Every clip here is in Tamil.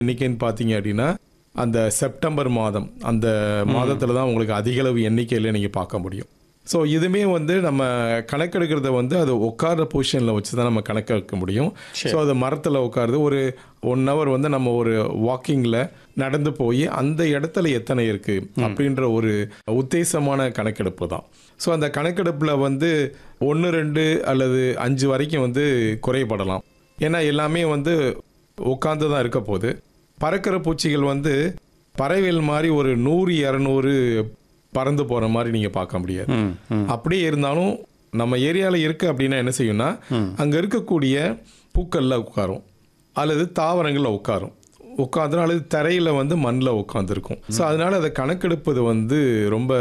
எண்ணிக்கைன்னு பார்த்தீங்க அப்படின்னா அந்த செப்டம்பர் மாதம் அந்த மாதத்தில் தான் உங்களுக்கு அதிக அளவு எண்ணிக்கையில் நீங்கள் பார்க்க முடியும் ஸோ இதுவுமே வந்து நம்ம கணக்கெடுக்கிறத வந்து அது உட்கார்ற பொசிஷனில் வச்சு தான் நம்ம கணக்கெடுக்க முடியும் ஸோ அது மரத்தில் உட்காருது ஒரு ஒன் ஹவர் வந்து நம்ம ஒரு வாக்கிங்கில் நடந்து போய் அந்த இடத்துல எத்தனை இருக்குது அப்படின்ற ஒரு உத்தேசமான கணக்கெடுப்பு தான் ஸோ அந்த கணக்கெடுப்பில் வந்து ஒன்று ரெண்டு அல்லது அஞ்சு வரைக்கும் வந்து குறைபடலாம் ஏன்னா எல்லாமே வந்து உட்காந்து தான் இருக்க போகுது பறக்கிற பூச்சிகள் வந்து பறவைகள் மாதிரி ஒரு நூறு இரநூறு பறந்து போகிற மாதிரி நீங்கள் பார்க்க முடியாது ம் ம் அப்படியே இருந்தாலும் நம்ம ஏரியாவில் இருக்குது அப்படின்னா என்ன செய்யும்னா அங்கே இருக்கக்கூடிய பூக்களில் உட்காரும் அல்லது தாவரங்களில் உட்காரும் உட்காந்துரும் அல்லது தரையில் வந்து மண்ணில் உட்காந்துருக்கும் ஸோ அதனால அதை கணக்கெடுப்பது வந்து ரொம்ப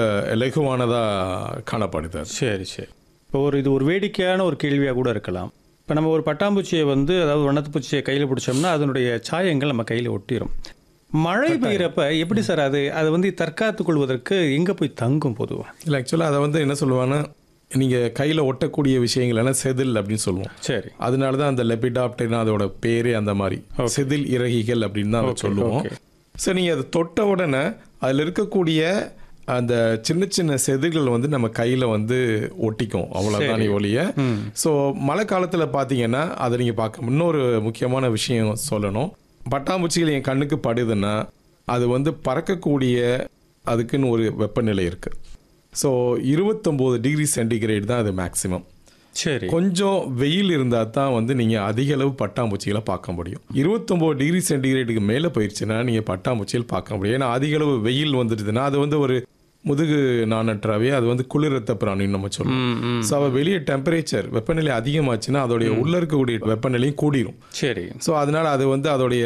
இலகுவானதாக காணப்படுது அது. சரி சரி இப்போ ஒரு இது ஒரு வேடிக்கையான ஒரு கேள்வியாக கூட இருக்கலாம் இப்போ நம்ம ஒரு பட்டாம்பூச்சியை வந்து அதாவது வண்ணத்து பூச்சியை கையில் பிடிச்சோம்னா அதனுடைய சாயங்கள் நம்ம கையில் ஒட்டிடும் மழை பெய்கிறப்ப எப்படி சார் அது அது வந்து தற்காத்து கொள்வதற்கு எங்கே போய் தங்கும் பொதுவாக இல்லை ஆக்சுவலாக அதை வந்து என்ன சொல்லுவாங்கன்னா நீங்கள் கையில் ஒட்டக்கூடிய விஷயங்கள் எல்லாம் செதில் அப்படின்னு சொல்லுவோம் சரி அதனால தான் அந்த லெபிடாப்டர்னா அதோட பேரே அந்த மாதிரி செதில் இறகிகள் அப்படின்னு தான் அதை சொல்லுவோம் okay. ஸோ நீங்கள் அதை தொட்ட உடனே அதில் இருக்கக்கூடிய அந்த சின்ன சின்ன செதில்கள் வந்து நம்ம கையில் வந்து ஒட்டிக்கும் அவ்வளோதான் ஒழிய ஸோ மழை காலத்தில் பார்த்தீங்கன்னா அதை நீங்கள் பார்க்க இன்னொரு முக்கியமான விஷயம் சொல்லணும் பட்டாம்பூச்சிகள் என் கண்ணுக்கு படுதுன்னா அது வந்து பறக்கக்கூடிய அதுக்குன்னு ஒரு வெப்பநிலை இருக்குது ஸோ இருபத்தொம்போது டிகிரி சென்டிகிரேட் தான் அது மேக்ஸிமம் சரி கொஞ்சம் வெயில் இருந்தால் தான் வந்து நீங்கள் அதிக அளவு பட்டாம்பூச்சிகளை பார்க்க முடியும் இருபத்தொம்போது டிகிரி சென்டிகிரேடுக்கு மேலே போயிடுச்சுன்னா நீங்கள் பட்டாம்பூச்சிகள் பார்க்க முடியும் ஏன்னா அதிக அளவு வெயில் வந்துடுதுன்னா அது வந்து ஒரு முதுகு நானற்றாவே அது வந்து குளிரத்த பிராணின்னு நம்ம சொல்லுவோம் ம் ம் ஸோ அவள் வெளியே டெம்பரேச்சர் வெப்பநிலை அதிகமாச்சுன்னா அதோடைய உள்ள இருக்கக்கூடிய வெப்பநிலையும் கூடிரும் சரி ஸோ அதனால அது வந்து அதோடைய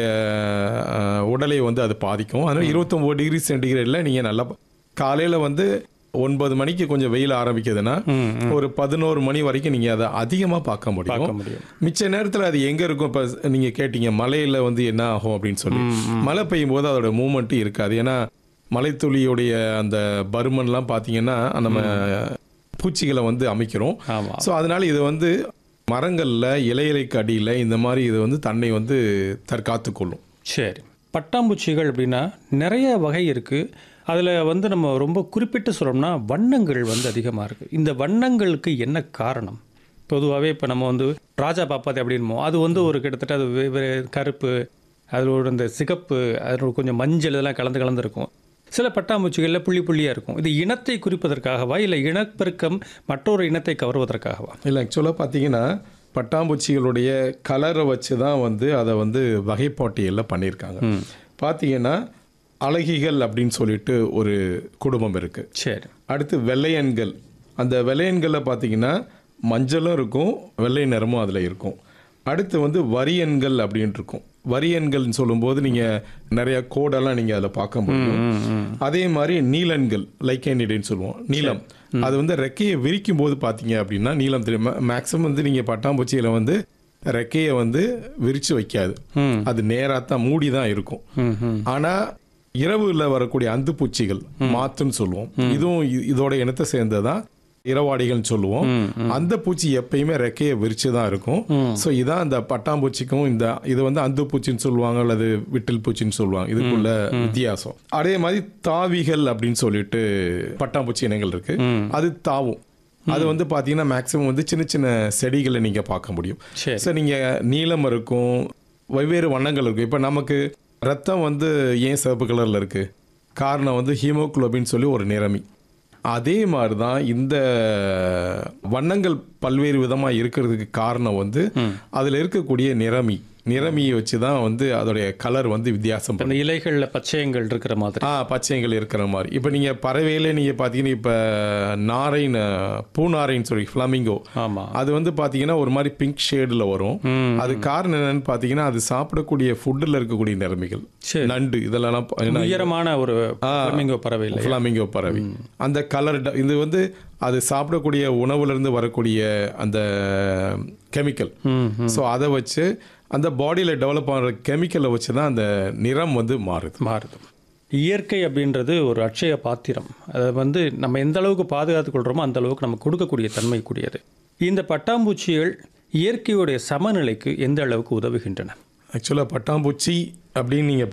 அஹ், உடலை வந்து அது பாதிக்கும் அதனால இருபத்தொம்போது டிகிரி சென்டிகிரேடில் நீங்கள் நல்லா காலையில் வந்து ஒன்பது மணிக்கு கொஞ்சம் வெயில் ஆரம்பிக்குதுன்னா ம் ஒரு பதினோரு மணி வரைக்கும் நீங்கள் அதை அதிகமாக பார்க்க முடியும் பார்க்க முடியும் மிச்ச நேரத்தில் அது எங்கே இருக்கும் இப்போ நீங்கள் கேட்டீங்க மலையில் வந்து என்ன ஆகும் அப்படின்னு சொல்லி மழை பெய்யும் போது அதோட மூமெண்ட்டும் இருக்காது ஏன்னா மலைத்துளியுடைய அந்த பருமன்லாம் பார்த்தீங்கன்னா நம்ம பூச்சிகளை வந்து அமைக்கிறோம் ஆமாம் ஸோ அதனால இது வந்து மரங்களில் இலையிலைக்கு அடியில் இந்த மாதிரி இது வந்து தன்னை வந்து தற்காத்து கொள்ளும் சரி பட்டாம்பூச்சிகள் அப்படின்னா நிறைய வகை இருக்குது அதில் வந்து நம்ம ரொம்ப குறிப்பிட்டு சொல்லணும்னா வண்ணங்கள் வந்து அதிகமாக இருக்குது இந்த வண்ணங்களுக்கு என்ன காரணம் பொதுவாகவே இப்போ நம்ம வந்து ராஜா பாப்பாத்தி அப்படின்போம் அது வந்து ஒரு கிட்டத்தட்ட அது வெவ்வேறு கருப்பு அதோட இந்த சிகப்பு அதோட கொஞ்சம் மஞ்சள் இதெல்லாம் கலந்து கலந்துருக்கும் சில பட்டாம்பூச்சிகளில் புள்ளி புள்ளியாக இருக்கும் இது இனத்தை குறிப்பதற்காகவா இல்லை இனப்பெருக்கம் மற்றொரு இனத்தை கவர்வதற்காகவா இல்லை ஆக்சுவலாக பார்த்தீங்கன்னா பட்டாம்பூச்சிகளுடைய கலரை வச்சு தான் வந்து அதை வந்து வகைப்பாட்டியலில் பண்ணியிருக்காங்க பார்த்தீங்கன்னா அழகிகள் அப்படின்னு சொல்லிட்டு ஒரு குடும்பம் இருக்குது சரி அடுத்து வெள்ளையன்கள் அந்த வெள்ளையன்களில் பார்த்தீங்கன்னா மஞ்சளும் இருக்கும் வெள்ளை நிறமும் அதில் இருக்கும் அடுத்து வந்து வரியன்கள் அப்படின்னு இருக்கும் வரியன்கள்னு சொல்லும்போது நீங்கள் நிறைய கோடெல்லாம் நீங்கள் அதில் பார்க்க முடியும் அதே மாதிரி நீலன்கள் லைக்கேனிடைன்னு சொல்லுவோம் நீலம் அது வந்து ரெக்கையை விரிக்கும் போது பார்த்தீங்க அப்படின்னா நீலம் தெரியும் மேக்ஸிமம் வந்து நீங்கள் பட்டாம்பூச்சியில் வந்து ரெக்கையை வந்து விரிச்சு வைக்காது ம் அது நேராக தான் மூடி தான் இருக்கும் ம் ம் ஆனா இரவுல வரக்கூடிய அந்து பூச்சிகள் மாத்துன்னு சொல்லுவோம் இதுவும் இ- இதோட இனத்தை சேர்ந்ததான் இரவாடிகள்னு சொல்லுவோம் அந்த பூச்சி எப்பயுமே ரெக்கையை விரிச்சு தான் இருக்கும் ஸோ இதான் அந்த பட்டாம்பூச்சிக்கும் இந்த இது வந்து அந்து பூச்சின்னு சொல்லுவாங்க அல்லது விட்டில் பூச்சின்னு சொல்லுவாங்க இதுக்குள்ள வித்தியாசம் அதே மாதிரி தாவிகள் அப்படின்னு சொல்லிட்டு பட்டாம்பூச்சி இனங்கள் இருக்கு அது தாவும் அது வந்து பார்த்தீங்கன்னா மேக்ஸிமம் வந்து சின்ன சின்ன செடிகளை நீங்கள் பார்க்க முடியும் சரி ஸோ நீங்கள் நீலம் இருக்கும் வெவ்வேறு வண்ணங்கள் இருக்கும் இப்போ நமக்கு ரத்தம் வந்து ஏன் சிவப்பு கலரில் இருக்குது காரணம் வந்து ஹீமோகுளோபின் சொல்லி ஒரு நிறமி அதே மாதிரி தான் இந்த வண்ணங்கள் பல்வேறு விதமாக இருக்கிறதுக்கு காரணம் வந்து அதில் இருக்கக்கூடிய நிறமி நிறமியை வச்சு தான் வந்து அதோடைய கலர் வந்து வித்தியாசம் அந்த இலைகளில் பச்சையங்கள் இருக்கிற மாதிரி ஆ பச்சைங்கள் இருக்கிற மாதிரி இப்போ நீங்கள் பறவையிலே நீங்கள் பார்த்தீங்கன்னா இப்போ நாரைன்னு பூநாரைன்னு சொல்லி ஃப்ளமிங்கோ ஆமாம் அது வந்து பார்த்தீங்கன்னா ஒரு மாதிரி பிங்க் ஷேடில் வரும் ம் அது காரணம் என்னன்னு பார்த்தீங்கன்னா அது சாப்பிடக்கூடிய ஃபுட்டில் இருக்கக்கூடிய நிறமிகள் சரி நண்டு இதெல்லாம் ப- என்ன- உயரமான ஒரு flamingo பறவை இல்லை ஃப்ளாமிங்கோ பறவை அந்த கலர் இது வந்து அது சாப்பிடக்கூடிய உணவுலேருந்து வரக்கூடிய அந்த கெமிக்கல் ம் ஸோ அதை வச்சு அந்த பாடியில் டெவலப் ஆகிற கெமிக்கலை வச்சு தான் அந்த நிறம் வந்து மாறுது மாறுது இயற்கை அப்படின்றது ஒரு அட்சய பாத்திரம் அதை வந்து நம்ம எந்த அளவுக்கு பாதுகாத்துக் கொள்கிறோமோ அந்த அளவுக்கு நமக்கு கொடுக்கக்கூடிய தன்மை கூடியது இந்த பட்டாம்பூச்சிகள் இயற்கையுடைய சமநிலைக்கு எந்த அளவுக்கு உதவுகின்றன ஆக்சுவலாக பட்டாம்பூச்சி அப்படின்னு நீங்கள்